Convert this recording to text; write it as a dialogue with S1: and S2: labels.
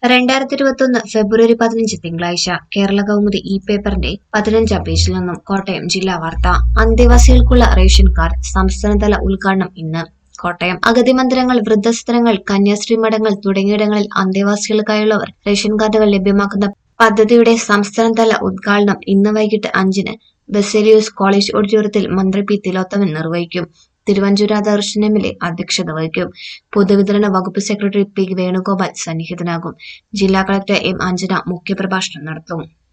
S1: രണ്ടായിരത്തി ഇരുപത്തൊന്ന് ഫെബ്രുവരി പതിനഞ്ച് തിങ്കളാഴ്ച കേരള കൗമുദി ഇ പേപ്പറിന്റെ പതിനഞ്ചാം പേജിൽ നിന്നും കോട്ടയം ജില്ലാ വാർത്ത അന്തേവാസികൾക്കുള്ള റേഷൻ കാർഡ് സംസ്ഥാനതല ഉദ്ഘാടനം ഇന്ന് കോട്ടയം അഗതി മന്ദിരങ്ങൾ വൃദ്ധസദനങ്ങൾ കന്യാസ്ത്രീ മഠങ്ങൾ തുടങ്ങിയിടങ്ങളിൽ അന്തേവാസികൾക്കായുള്ളവർ റേഷൻ കാർഡുകൾ ലഭ്യമാക്കുന്ന പദ്ധതിയുടെ സംസ്ഥാനതല ഉദ്ഘാടനം ഇന്ന് വൈകിട്ട് അഞ്ചിന് ബസേലിയോസ് കോളേജ് ഓഡിറ്റോറിയത്തിൽ മന്ത്രി പി തിലോത്തമൻ നിർവഹിക്കും Thiruvanchoor Radhakrishnan M L A അധ്യക്ഷത വഹിക്കും പൊതുവിതരണ വകുപ്പ് സെക്രട്ടറി പി വേണുഗോപാൽ സന്നിഹിതനാകും ജില്ലാ കളക്ടർ എം അഞ്ജന മുഖ്യപ്രഭാഷണം നടത്തും